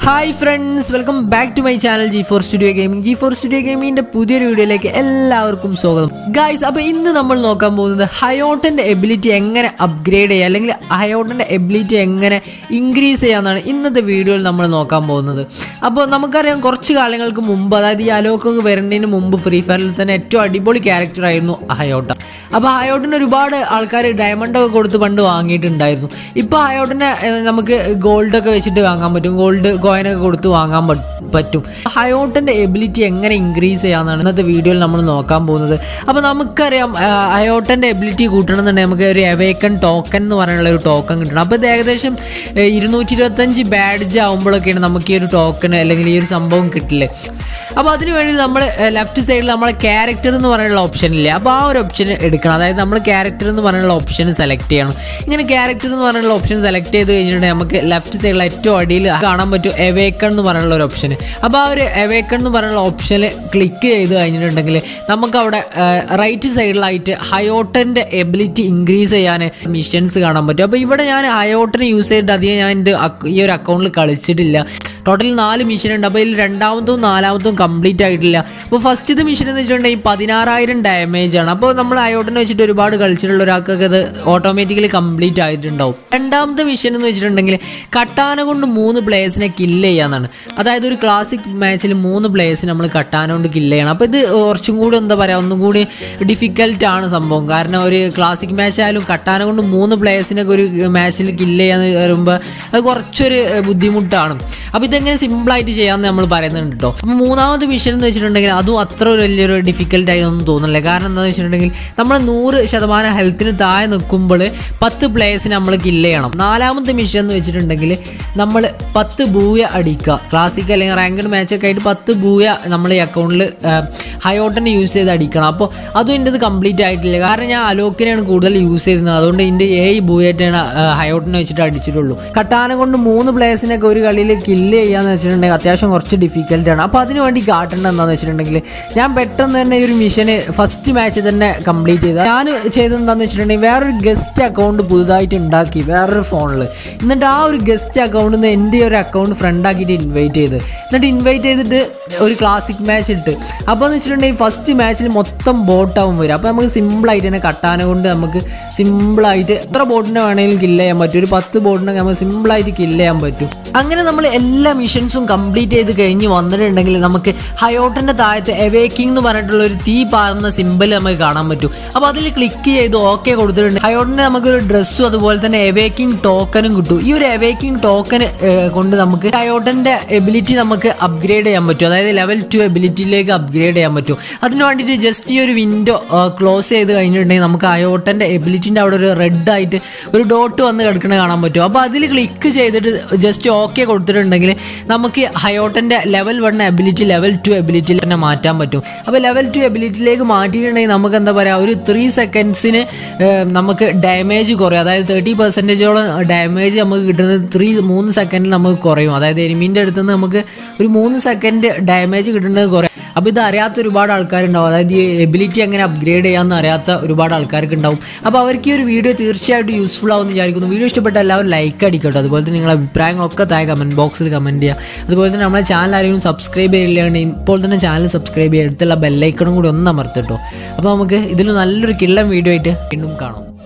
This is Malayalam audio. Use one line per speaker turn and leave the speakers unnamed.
hi friends welcome back to my channel G four studio gaming G four studio ഗെയിമിങ്ങിന്റെ പുതിയൊരു വീഡിയോയിലേക്ക് എല്ലാവർക്കും സ്വാഗതം ഗായ്സ് അപ്പോൾ ഇന്ന് നമ്മൾ നോക്കാൻ പോകുന്നത് ഹയോട്ടൻ്റെ എബിലിറ്റി എങ്ങനെ അപ്ഗ്രേഡ് ചെയ്യുക അല്ലെങ്കിൽ ഹയോട്ടൻ്റെ എബിലിറ്റി എങ്ങനെ ഇൻക്രീസ് ചെയ്യാമെന്നാണ് ഇന്നത്തെ വീഡിയോയിൽ നമ്മൾ നോക്കാൻ പോകുന്നത് അപ്പോൾ നമുക്കറിയാം കുറച്ച് കാലങ്ങൾക്ക് മുമ്പ് അതായത് ഈ അലോക്കൊക്കെ വരുന്നതിന് മുമ്പ് ഫ്രീ ഫയറിൽ തന്നെ ഏറ്റവും അടിപൊളി ക്യാരക്ടർ ആയിരുന്നു ഹയോട്ട അപ്പോൾ ഹയോട്ടിന് ഒരുപാട് ആൾക്കാർ ഡയമണ്ടൊക്കെ കൊടുത്ത് പണ്ട് വാങ്ങിയിട്ടുണ്ടായിരുന്നു ഇപ്പോൾ ഹയോട്ടിനെ ഏഹ്, നമുക്ക് ഗോൾഡൊക്കെ വെച്ചിട്ട് വാങ്ങാൻ പറ്റും ഗോൾഡ് കോയിനൊക്കെ കൊടുത്ത് വാങ്ങാൻ പ- പറ്റും ഹയോട്ടിൻ്റെ എബിലിറ്റി എങ്ങനെ ഇൻക്രീസ് ചെയ്യാമെന്നാണ് ഇന്നത്തെ വീഡിയോയിൽ നമ്മൾ നോക്കാൻ പോകുന്നത് അപ്പോൾ നമുക്കറിയാം ഹയോട്ടൻ്റെ എബിലിറ്റി കൂട്ടണമെന്നുണ്ടെങ്കിൽ നമുക്ക് ഒരു എവേക്കൺ ടോക്കൺ എന്ന് പറയാനുള്ള ഒരു ടോക്കൺ കിട്ടണം അപ്പോൾ ഇത് ഏകദേശം ഏഹ്, ഇരുന്നൂറ്റി ഇരുപത്തഞ്ച് ബാഡ്ജ് ആകുമ്പോഴൊക്കെയാണ് നമുക്ക് ഈ ഒരു ടോക്കൺ അല്ലെങ്കിൽ ഈ ഒരു സംഭവം കിട്ടില്ലേ അപ്പോൾ അതിന് വേണ്ടി നമ്മൾ ലെഫ്റ്റ് സൈഡിൽ നമ്മളെ ക്യാരക്ടർ എന്ന് പറയാനുള്ള ഓപ്ഷൻ ഇല്ലേ അപ്പോൾ ആ ഒരു ഓപ്ഷൻ എടുക്കണം അതായത് നമ്മൾ ക്യാരക്ടർ എന്ന് പറയാനുള്ള ഓപ്ഷൻ സെലക്ട് ചെയ്യണം ഇങ്ങനെ ക്യാരക്ടർ എന്ന് പറയാനുള്ള ഓപ്ഷൻ സെലക്ട് ചെയ്ത് കഴിഞ്ഞിട്ടുണ്ടെങ്കിൽ നമുക്ക് ലെഫ്റ്റ് സൈഡിൽ ഏറ്റവും അടിയിൽ കാണാൻ പറ്റും എവേക്കൺ എന്ന് പറയാനുള്ള ഒരു ഓപ്ഷൻ അപ്പോൾ ആ ഒരു എവേക്കൺ എന്ന് പറയാനുള്ള ഓപ്ഷനിൽ ക്ലിക്ക് ചെയ്ത് കഴിഞ്ഞിട്ടുണ്ടെങ്കിൽ നമുക്ക് അവിടെ റൈറ്റ് സൈഡിലായിട്ട് ഹയോട്ടൻ്റെ എബിലിറ്റി ഇൻക്രീസ് ചെയ്യാൻ മിഷൻസ് കാണാൻ പറ്റും അപ്പോൾ ഇവിടെ ഞാൻ ഹയോട്ടനെ യൂസ് ചെയ്തിട്ട് അധികം ഞാൻ എൻ്റെ അക്ക- ഈ ഒരു അക്കൗണ്ടിൽ കളിച്ചിട്ടില്ല ടോട്ടൽ നാല് മിഷൻ ഉണ്ട് അപ്പോൾ ഇതിൽ രണ്ടാമത്തും നാലാമത്തും കംപ്ലീറ്റ് ആയിട്ടില്ല അപ്പോൾ ഫസ്റ്റത്തെ മിഷൻ എന്ന് വെച്ചിട്ടുണ്ടെങ്കിൽ പതിനാറായിരം ഡാമേജ് ആണ് അപ്പോൾ നമ്മൾ അയോട്ടിനെ വെച്ചിട്ട് ഒരുപാട് കളിച്ചിട്ടുള്ള ഒരാൾക്കൊക്കെ അത് ഓട്ടോമാറ്റിക്കലി കംപ്ലീറ്റ് ആയിട്ടുണ്ടാവും രണ്ടാമത്തെ മിഷൻ എന്ന് വെച്ചിട്ടുണ്ടെങ്കിൽ കട്ടാന കൊണ്ട് മൂന്ന് പ്ലേയേഴ്സിനെ കില്ല് ചെയ്യാന്നാണ് അതായത് ഒരു ക്ലാസിക് മാച്ചിൽ മൂന്ന് പ്ലേയേഴ്സിനെ നമ്മൾ കട്ടാന കൊണ്ട് കില്ല് ചെയ്യണം അപ്പോൾ ഇത് കുറച്ചും കൂടി എന്താ പറയുക ഒന്നും കൂടി ഡിഫിക്കൽട്ട് ആണ് സംഭവം കാരണം ഒരു ക്ലാസിക് മാച്ച് ആയാലും കട്ടാന കൊണ്ട് മൂന്ന് പ്ലേയേഴ്സിനൊക്കെ ഒരു മാച്ചിൽ കില്ല് ചെയ്യാന്ന് വരുമ്പോൾ അത് കുറച്ചൊരു ഏഹ്, ബുദ്ധിമുട്ടാണ് അപ്പോൾ ഇതെങ്ങനെ സിമ്പിളായിട്ട് ചെയ്യാമെന്ന് നമ്മൾ പറയുന്നുണ്ട് കേട്ടോ അപ്പോൾ മൂന്നാമത്തെ മിഷൻ എന്ന് വെച്ചിട്ടുണ്ടെങ്കിൽ അതും അത്ര ഒരു വലിയൊരു ഡിഫിക്കൽട്ട് ആയിട്ടൊന്നും തോന്നുന്നില്ല കാരണം എന്താണെന്ന് വെച്ചിട്ടുണ്ടെങ്കിൽ നമ്മൾ നൂറ് ശതമാനം ഹെൽത്തിന് താഴെ നിൽക്കുമ്പോൾ പത്ത് പ്ലേയേഴ്സിനെ നമ്മൾ കില്ല് ചെയ്യണം നാലാമത്തെ മിഷൻ എന്ന് വെച്ചിട്ടുണ്ടെങ്കിൽ നമ്മൾ പത്ത് ബൂയ അടിക്കുക ക്ലാസിക് അല്ലെങ്കിൽ റാങ്ക്ഡ് മാച്ചൊക്കെ ആയിട്ട് പത്ത് ബൂയ നമ്മൾ ഈ അക്കൗണ്ടിൽ ഹയോട്ടനെ യൂസ് ചെയ്ത് അടിക്കണം അപ്പോൾ അതും എൻ്റെ കംപ്ലീറ്റ് ആയിട്ടില്ല കാരണം ഞാൻ അലോക്കിനെയാണ് കൂടുതൽ യൂസ് ചെയ്യുന്നത് അതുകൊണ്ട് എൻ്റെ ഏഴ് ബൂയായിട്ടാണ് ഹയോട്ടിനെ വെച്ചിട്ട് അടിച്ചിട്ടുള്ളൂ കട്ടാന കൊണ്ട് മൂന്ന് പ്ലേയേഴ്സിനൊക്കെ ഒരു കളിയിൽ കില്ല് ചെയ്യാന്ന് വെച്ചിട്ടുണ്ടെങ്കിൽ അത്യാവശ്യം കുറച്ച് ഡിഫിക്കൽട്ട് ആണ് അപ്പോൾ അതിന് വേണ്ടി കാട്ടേണ്ടത് എന്താണെന്ന് വെച്ചിട്ടുണ്ടെങ്കിൽ ഞാൻ പെട്ടെന്ന് തന്നെ ഈ ഒരു മിഷന് ഫസ്റ്റ് മാച്ച് തന്നെ കംപ്ലീറ്റ് ചെയ്ത ഞാൻ ചെയ്തത് എന്താണെന്ന് വെച്ചിട്ടുണ്ടെങ്കിൽ വേറൊരു ഗസ്റ്റ് അക്കൗണ്ട് പുതുതായിട്ട് ഉണ്ടാക്കി വേറൊരു ഫോണിൽ എന്നിട്ട് ആ ഒരു ഗസ്റ്റ് അക്കൗണ്ടിൽ നിന്ന് എൻ്റെ ഒരു അക്കൗണ്ട് ഫ്രണ്ട് ആക്കിയിട്ട് ഇൻവൈറ്റ് ചെയ്ത് എന്നിട്ട് ഇൻവൈറ്റ് ചെയ്തിട്ട് ഒരു ക്ലാസിക് മാച്ച് ഇട്ട് അപ്പോൾ എന്ന് വെച്ചിട്ടുണ്ടെങ്കിൽ ഫസ്റ്റ് മാച്ചിൽ മൊത്തം ബോട്ടാവും വരും അപ്പോൾ നമുക്ക് സിമ്പിളായിട്ട് തന്നെ കട്ടാന കൊണ്ട് നമുക്ക് സിമ്പിളായിട്ട് എത്ര ബോട്ടിനെ വേണമെങ്കിലും കില്ല് ചെയ്യാൻ പറ്റും ഒരു പത്ത് ബോട്ടിനെ നമുക്ക് സിമ്പിളായിട്ട് കില്ല് ചെയ്യാൻ പറ്റും അങ്ങനെ നമ്മൾ എല്ലാ മിഷൻസും കംപ്ലീറ്റ് ചെയ്ത് കഴിഞ്ഞ് വന്നിട്ടുണ്ടെങ്കിൽ നമുക്ക് ഹയോട്ടൻ്റെ താഴത്ത് എവേക്കിംഗ് എന്ന് പറഞ്ഞിട്ടുള്ള ഒരു തീ പാറുന്ന സിമ്പിൾ നമുക്ക് കാണാൻ പറ്റും അപ്പോൾ അതിൽ ക്ലിക്ക് ചെയ്ത് ഓക്കെ കൊടുത്തിട്ടുണ്ട് ഹയോട്ടിന് നമുക്കൊരു ഡ്രസ്സും അതുപോലെ തന്നെ എവേക്കിംഗ് ടോക്കനും കിട്ടും ഈ ഒരു എവേക്കിംഗ് ടോക്കൻ കൊണ്ട് നമുക്ക് ഹയോട്ടൻ്റെ എബിലിറ്റി നമുക്ക് അപ്ഗ്രേഡ് ചെയ്യാൻ പറ്റും അതായത് ലെവൽ ടു എബിലിറ്റിയിലേക്ക് അപ്ഗ്രേഡ് ചെയ്യാൻ പറ്റും അതിന് വേണ്ടിയിട്ട് ജസ്റ്റ് ഈ ഒരു വിൻഡോ ക്ലോസ് ചെയ്ത് കഴിഞ്ഞിട്ടുണ്ടെങ്കിൽ നമുക്ക് അയോട്ടൻ്റെ എബിലിറ്റിൻ്റെ അവിടെ ഒരു റെഡ് ആയിട്ട് ഒരു ഡോട്ട് വന്ന് കിടക്കണ കാണാൻ പറ്റും അപ്പോൾ അതിൽ ക്ലിക്ക് ചെയ്തിട്ട് ജസ്റ്റ് ഓക്കെ കൊടുത്തിട്ടുണ്ടെങ്കിൽ നമുക്ക് ഹയോട്ടൻ്റെ level one ability level two എബിലിറ്റിയിൽ തന്നെ മാറ്റാൻ പറ്റും അപ്പോൾ ലെവൽ ടു എബിലിറ്റിയിലേക്ക് മാറ്റിയിട്ടുണ്ടെങ്കിൽ നമുക്ക് എന്താ പറയുക ഒരു ത്രീ സെക്കൻഡ്സിന് നമുക്ക് ഡാമേജ് കുറയും അതായത് തേർട്ടി പെർസെൻറ്റേജോളം ഡാമേജ് നമുക്ക് കിട്ടുന്നത് ത്രീ മൂന്ന് സെക്കൻഡിൽ നമുക്ക് കുറയും അതായത് എനിമീൻ്റെ അടുത്ത് നിന്ന് നമുക്ക് ഒരു മൂന്ന് സെക്കൻഡ് ഡാമേജ് കിട്ടുന്നത് കുറയും അപ്പോൾ ഇത് അറിയാത്ത ഒരുപാട് ആൾക്കാരുണ്ടാവും അതായത് ഈ എബിലിറ്റി എങ്ങനെ അപ്ഗ്രേഡ് ചെയ്യാമെന്ന് അറിയാത്ത ഒരുപാട് ആൾക്കാർക്ക് ഉണ്ടാവും അപ്പോൾ അവർക്ക് ഈ ഒരു വീഡിയോ തീർച്ചയായിട്ടും യൂസ്ഫുൾ ആവുമെന്ന് വിചാരിക്കുന്നു വീഡിയോ ഇഷ്ടപ്പെട്ട എല്ലാവരും ലൈക്ക് അടിക്കട്ടോ അതുപോലെ തന്നെ നിങ്ങളുടെ അഭിപ്രായങ്ങളൊക്കെ താഴെ കമൻറ്റ് ബോക്സിൽ കമൻറ്റ് ചെയ്യുക അതുപോലെ തന്നെ നമ്മളെ ചാനൽ ആരെങ്കിലും സബ്സ്ക്രൈബ് ചെയ്യില്ലാണ്ട് ഇപ്പോൾ തന്നെ ചാനൽ സബ്സ്ക്രൈബ് ചെയ്യുക അടുത്തുള്ള ബെല്ലൈക്കണും കൂടി ഒന്ന് അമർത്തിട്ടോ അപ്പോൾ നമുക്ക് ഇതിൽ നല്ലൊരു കിള്ളം വീഡിയോ ആയിട്ട് വീണ്ടും കാണാം